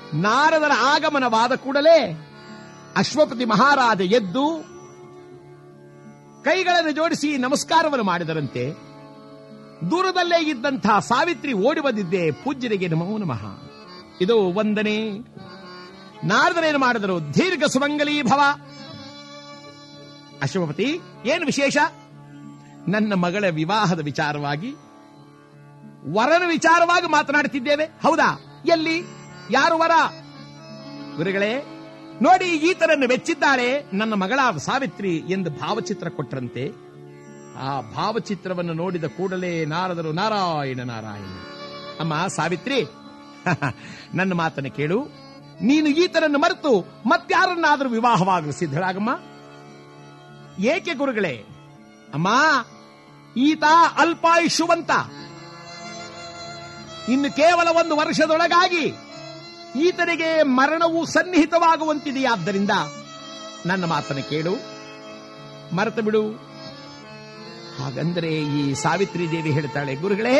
ನಾರದರ ಆಗಮನವಾದ ಕೂಡಲೇ ಅಶ್ವಪತಿ ಮಹಾರಾಜ ಎದ್ದು ಕೈಗಳನ್ನು ಜೋಡಿಸಿ ನಮಸ್ಕಾರವನ್ನು ಮಾಡಿದರಂತೆ ದೂರದಲ್ಲೇ ಇದ್ದಂತಹ ಸಾವಿತ್ರಿ ಓಡಿ ಬಂದಿದ್ದೆ ಪೂಜ್ಯರಿಗೆ ನಮೋ ನಮಃ ಇದು ವಂದನೆ ನಾರದರೇನು ಮಾಡಿದರು ದೀರ್ಘ ಸುಮಂಗಲೀ ಭವ ಅಶ್ವಪತಿ ಏನು ವಿಶೇಷ ನನ್ನ ಮಗಳ ವಿವಾಹದ ವಿಚಾರವಾಗಿ ವರನ ವಿಚಾರವಾಗಿ ಮಾತನಾಡುತ್ತಿದ್ದೇವೆ ಹೌದಾ ಎಲ್ಲಿ ಯಾರು ವರ ಗುರುಗಳೇ ನೋಡಿ ಈತನನ್ನು ಮೆಚ್ಚಿದ್ದಾಳೆ ನನ್ನ ಮಗಳಾದ ಸಾವಿತ್ರಿ ಎಂದು ಭಾವಚಿತ್ರ ಕೊಟ್ಟರಂತೆ ಆ ಭಾವಚಿತ್ರವನ್ನು ನೋಡಿದ ಕೂಡಲೇ ನಾರದರು ನಾರಾಯಣ ನಾರಾಯಣ ಅಮ್ಮ ಸಾವಿತ್ರಿ ನನ್ನ ಮಾತನ್ನು ಕೇಳು ನೀನು ಈತನನ್ನು ಮರೆತು ಮತ್ಯಾರನ್ನಾದರೂ ವಿವಾಹವಾಗಲು ಸಿದ್ಧಳಾಗಮ್ಮ ಏಕೆ ಗುರುಗಳೇ ಅಮ್ಮ ಈತ ಅಲ್ಪಾಯುಷ್ಯವಂತ ಇನ್ನು ಕೇವಲ ಒಂದು ವರ್ಷದೊಳಗಾಗಿ ಈತನಿಗೆ ಮರಣವು ಸನ್ನಿಹಿತವಾಗುವಂತಿದೆಯಾದ್ದರಿಂದ ನನ್ನ ಮಾತನ್ನು ಕೇಳು ಮರೆತು ಬಿಡು ಹಾಗಂದ್ರೆ ಈ ಸಾವಿತ್ರಿ ದೇವಿ ಹೇಳ್ತಾಳೆ ಗುರುಗಳೇ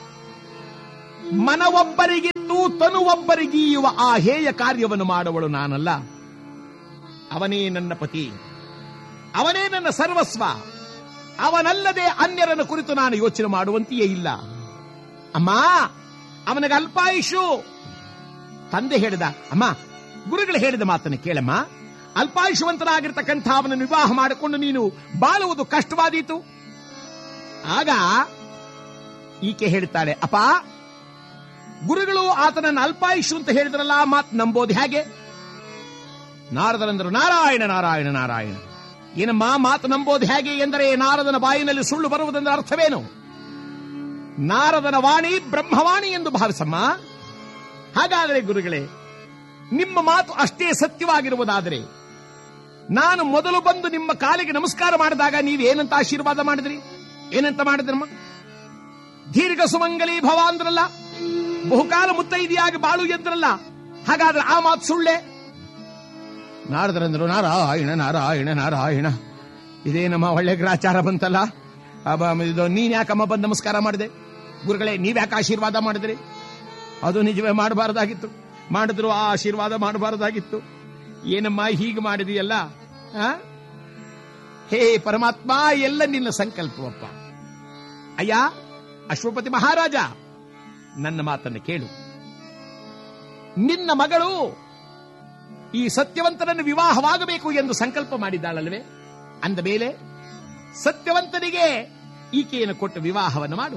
ಮನವೊಬ್ಬರಿಗಿದ್ದು ತನುವೊಬ್ಬರಿಗೀಯುವ ಆ ಹೇಯ ಕಾರ್ಯವನ್ನು ಮಾಡುವಳು ನಾನಲ್ಲ ಅವನೇ ನನ್ನ ಪತಿ ಅವನೇ ನನ್ನ ಸರ್ವಸ್ವ ಅವನಲ್ಲದೆ ಅನ್ಯರನ್ನು ಕುರಿತು ನಾನು ಯೋಚನೆ ಮಾಡುವಂತೆಯೇ ಇಲ್ಲ ಅಮ್ಮ ಅವನಿಗೆ ಅಲ್ಪಾಯುಷು ತಂದೆ ಹೇಳಿದ ಅಮ್ಮ ಗುರುಗಳು ಹೇಳಿದ ಮಾತನ್ನು ಕೇಳಮ್ಮ ಅಲ್ಪಾಯುಷವಂತನಾಗಿರ್ತಕ್ಕಂಥ ಅವನನ್ನು ವಿವಾಹ ಮಾಡಿಕೊಂಡು ನೀನು ಬಾಳುವುದು ಕಷ್ಟವಾದೀತು ಆಗ ಈಕೆ ಹೇಳ್ತಾಳೆ ಅಪ್ಪ ಗುರುಗಳು ಆತನನ್ನು ಅಲ್ಪಾಯುಷು ಅಂತ ಹೇಳಿದ್ರಲ್ಲ ಆ ಮಾತು ನಂಬೋದು ಹೇಗೆ ನಾರದರಂದರು ನಾರಾಯಣ ನಾರಾಯಣ ನಾರಾಯಣ ಏನಮ್ಮ ಮಾತು ನಂಬೋದು ಹೇಗೆ ಎಂದರೆ ನಾರದನ ಬಾಯಿನಲ್ಲಿ ಸುಳ್ಳು ಬರುವುದೆಂದರೆ ಅರ್ಥವೇನು ನಾರದನ ವಾಣಿ ಬ್ರಹ್ಮವಾಣಿ ಎಂದು ಭಾವಿಸಮ್ಮ ಹಾಗಾದರೆ ಗುರುಗಳೇ ನಿಮ್ಮ ಮಾತು ಅಷ್ಟೇ ಸತ್ಯವಾಗಿರುವುದಾದರೆ ನಾನು ಮೊದಲು ಬಂದು ನಿಮ್ಮ ಕಾಲಿಗೆ ನಮಸ್ಕಾರ ಮಾಡಿದಾಗ ನೀವೇನಂತ ಆಶೀರ್ವಾದ ಮಾಡಿದ್ರಿ ಏನಂತ ಮಾಡಿದ್ರಮ್ಮ ದೀರ್ಘ ಸುಮಂಗಲಿ ಭವ ಅಂದ್ರಲ್ಲ ಬಹುಕಾಲ ಮುತ್ತೈದಿಯಾಗಿ ಬಾಳು ಎಂದ್ರಲ್ಲ ಹಾಗಾದ್ರೆ ಆ ಮಾತು ಸುಳ್ಳೆ ನಾರದರಂದ್ರು ನಾರಾಯಣ ನಾರಾಯಣ ನಾರಾಯಣ ಇದೇನಮ್ಮ ಒಳ್ಳೆ ಗ್ರಾಚಾರ ಬಂತಲ್ಲ ಅಬ್ಬ, ಇದು ನೀನ್ ಯಾಕಮ್ಮ ಬಂದು ನಮಸ್ಕಾರ ಮಾಡಿದೆ ಗುರುಗಳೇ ನೀವ್ಯಾಕೆ ಆಶೀರ್ವಾದ ಮಾಡಿದ್ರಿ ಅದು ನಿಜವೇ ಮಾಡಬಾರದಾಗಿತ್ತು ಮಾಡಿದ್ರು ಆ ಆಶೀರ್ವಾದ ಮಾಡಬಾರದಾಗಿತ್ತು ಏನಮ್ಮ ಹೀಗೆ ಮಾಡಿದೆಯಲ್ಲ ಆ? ಹೇ ಪರಮಾತ್ಮ ಎಲ್ಲ ನಿನ್ನ ಸಂಕಲ್ಪವಪ್ಪ ಅಯ್ಯ ಅಶ್ವಪತಿ ಮಹಾರಾಜ ನನ್ನ ಮಾತನ್ನು ಕೇಳು ನಿನ್ನ ಮಗಳು ಈ ಸತ್ಯವಂತನನ್ನು ವಿವಾಹವಾಗಬೇಕು ಎಂದು ಸಂಕಲ್ಪ ಮಾಡಿದ್ದಾಳಲ್ವೇ ಅಂದ ಮೇಲೆ ಸತ್ಯವಂತನಿಗೆ ಈಕೆಯನ್ನು ಕೊಟ್ಟು ವಿವಾಹವನ್ನು ಮಾಡು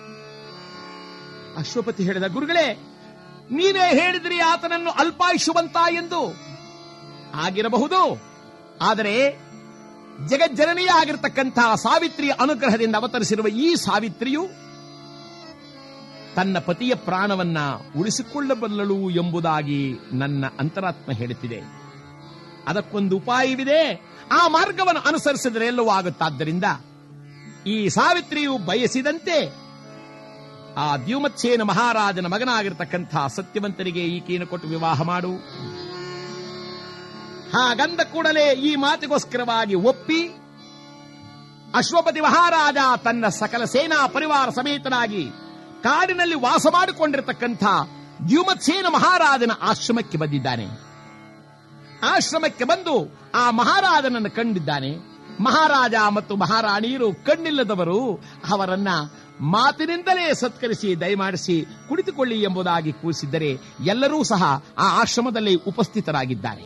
ಅಶ್ವಪತಿ ಹೇಳಿದ ಗುರುಗಳೇ ನೀನೇ ಹೇಳಿದ್ರಿ ಆತನನ್ನು ಅಲ್ಪಾಯುಷವಂತ ಎಂದು ಆಗಿರಬಹುದು ಆದರೆ ಜಗಜ್ಜನನಿಯ ಆಗಿರತಕ್ಕಂತಹ ಸಾವಿತ್ರಿಯ ಅನುಗ್ರಹದಿಂದ ಅವತರಿಸಿರುವ ಈ ಸಾವಿತ್ರಿಯು ತನ್ನ ಪತಿಯ ಪ್ರಾಣವನ್ನ ಉಳಿಸಿಕೊಳ್ಳಬಲ್ಲಳು ಎಂಬುದಾಗಿ ನನ್ನ ಅಂತರಾತ್ಮ ಹೇಳುತ್ತಿದೆ ಅದಕ್ಕೊಂದು ಉಪಾಯವಿದೆ ಆ ಮಾರ್ಗವನ್ನು ಅನುಸರಿಸಿದರೆ ಎಲ್ಲವೂ ಆಗುತ್ತಾದ್ದರಿಂದ ಈ ಸಾವಿತ್ರಿಯು ಬಯಸಿದಂತೆ ಆ ದ್ಯುಮತ್ಸೇನ ಮಹಾರಾಜನ ಮಗನಾಗಿರ್ತಕ್ಕಂಥ ಸತ್ಯವಂತನಿಗೆ ಈಕೆಯನ್ನು ಕೊಟ್ಟು ವಿವಾಹ ಮಾಡು ಹಾಗಂದ ಕೂಡಲೇ ಈ ಮಾತಿಗೋಸ್ಕರವಾಗಿ ಒಪ್ಪಿ ಅಶ್ವಪತಿ ಮಹಾರಾಜ ತನ್ನ ಸಕಲ ಸೇನಾ ಪರಿವಾರ ಸಮೇತನಾಗಿ ಕಾಡಿನಲ್ಲಿ ವಾಸ ಮಾಡಿಕೊಂಡಿರತಕ್ಕಂಥ ದ್ಯುಮತ್ಸೇನ ಮಹಾರಾಜನ ಆಶ್ರಮಕ್ಕೆ ಬಂದಿದ್ದಾನೆ ಆಶ್ರಮಕ್ಕೆ ಬಂದು ಆ ಮಹಾರಾಜನನ್ನು ಕಂಡಿದ್ದಾನೆ ಮಹಾರಾಜ ಮತ್ತು ಮಹಾರಾಣಿಯರು ಕಣ್ಣಿಲ್ಲದವರು ಅವರನ್ನ ಮಾತಿನಿಂದಲೇ ಸತ್ಕರಿಸಿ ದಯಮಾಡಿಸಿ ಕುಳಿತುಕೊಳ್ಳಿ ಎಂಬುದಾಗಿ ಕೂರಿಸಿದ್ದರೆ ಎಲ್ಲರೂ ಸಹ ಆ ಆಶ್ರಮದಲ್ಲಿ ಉಪಸ್ಥಿತರಾಗಿದ್ದಾರೆ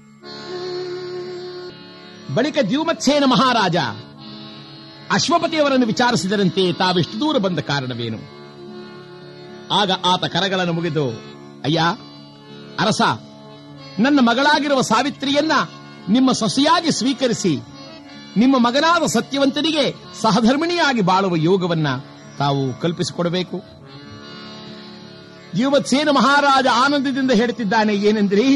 ಬಳಿಕ ದ್ಯುಮತ್ಸೇನ ಮಹಾರಾಜ ಅಶ್ವಪತಿಯವರನ್ನು ವಿಚಾರಿಸಿದರಂತೆ ತಾವೆಷ್ಟು ದೂರ ಬಂದ ಕಾರಣವೇನು ಆಗ ಆತ ಕರಗಳನ್ನು ಮುಗಿದು ಅಯ್ಯ ಅರಸ ನನ್ನ ಮಗಳಾಗಿರುವ ಸಾವಿತ್ರಿಯನ್ನ ನಿಮ್ಮ ಸೊಸೆಯಾಗಿ ಸ್ವೀಕರಿಸಿ ನಿಮ್ಮ ಮಗನಾದ ಸತ್ಯವಂತನಿಗೆ ಸಹಧರ್ಮಿಣಿಯಾಗಿ ಬಾಳುವ ಯೋಗವನ್ನ ತಾವು ಕಲ್ಪಿಸಿಕೊಡಬೇಕು ಯುವತ್ಸೇನ ಮಹಾರಾಜ ಆನಂದದಿಂದ ಹೇಳುತ್ತಿದ್ದಾನೆ ಏನೆಂದ್ರಿ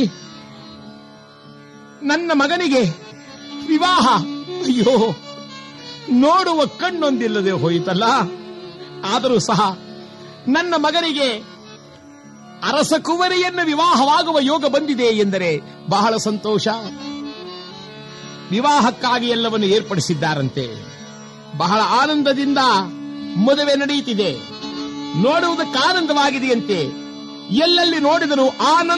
ನನ್ನ ಮಗನಿಗೆ ವಿವಾಹ ಅಯ್ಯೋ ನೋಡುವ ಕಣ್ಣೊಂದಿಲ್ಲದೆ ಹೋಯಿತಲ್ಲ ಆದರೂ ಸಹ ನನ್ನ ಮಗನಿಗೆ ಅರಸ ಕುವರಿಯನ್ನು ವಿವಾಹವಾಗುವ ಯೋಗ ಬಂದಿದೆ ಎಂದರೆ ಬಹಳ ಸಂತೋಷ ವಿವಾಹಕ್ಕಾಗಿ ಎಲ್ಲವನ್ನು ಏರ್ಪಡಿಸಿದ್ದಾರಂತೆ ಬಹಳ ಆನಂದದಿಂದ ಮದುವೆ ನಡೆಯುತ್ತಿದೆ ನೋಡುವುದಕ್ಕೆ ಆನಂದವಾಗಿದೆಯಂತೆ ಎಲ್ಲೆಲ್ಲಿ ನೋಡಿದರೂ ಆನಂದ